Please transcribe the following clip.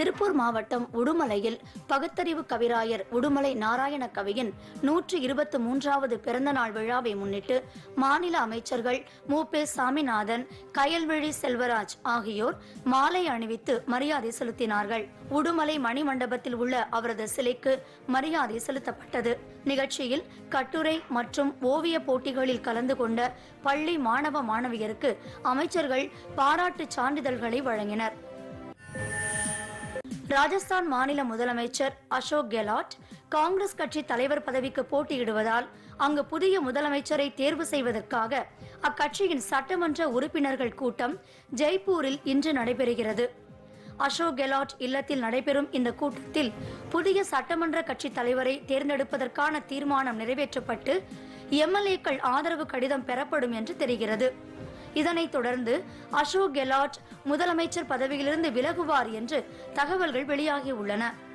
திருப்பூர் மாவட்டம் உடுமலையில் பகுத்தறிவு கவிராயர் உடுமலை நாராயண கவியின் நூற்று இருபத்து மூன்றாவது பிறந்தநாள் விழாவை முன்னிட்டு மாநில அமைச்சர்கள் மு பே சாமிநாதன் கயல்விழி செல்வராஜ் ஆகியோர் மாலை அணிவித்து மரியாதை செலுத்தினார்கள் உடுமலை மணிமண்டபத்தில் உள்ள அவரது சிலைக்கு மரியாதை செலுத்தப்பட்டது நிகழ்ச்சியில் கட்டுரை மற்றும் ஓவிய போட்டிகளில் கலந்து கொண்ட பள்ளி மாணவ மாணவியருக்கு அமைச்சர்கள் பாராட்டுச் சான்றிதழ்களை வழங்கினர் ராஜஸ்தான் மாநில முதலமைச்சர் அசோக் கெலாட் காங்கிரஸ் கட்சி தலைவர் பதவிக்கு போட்டியிடுவதால் அங்கு புதிய முதலமைச்சரை தேர்வு செய்வதற்காக அக்கட்சியின் சட்டமன்ற உறுப்பினர்கள் கூட்டம் ஜெய்ப்பூரில் இன்று நடைபெறுகிறது அசோக் கெலாட் இல்லத்தில் நடைபெறும் இந்த கூட்டத்தில் புதிய சட்டமன்ற கட்சி தலைவரை தேர்ந்தெடுப்பதற்கான தீர்மானம் நிறைவேற்றப்பட்டு எம்எல்ஏக்கள் ஆதரவு கடிதம் பெறப்படும் என்று தெரிகிறது இதனைத் தொடர்ந்து அசோக் கெலாட் முதலமைச்சர் பதவியிலிருந்து விலகுவார் என்று தகவல்கள் வெளியாகியுள்ளன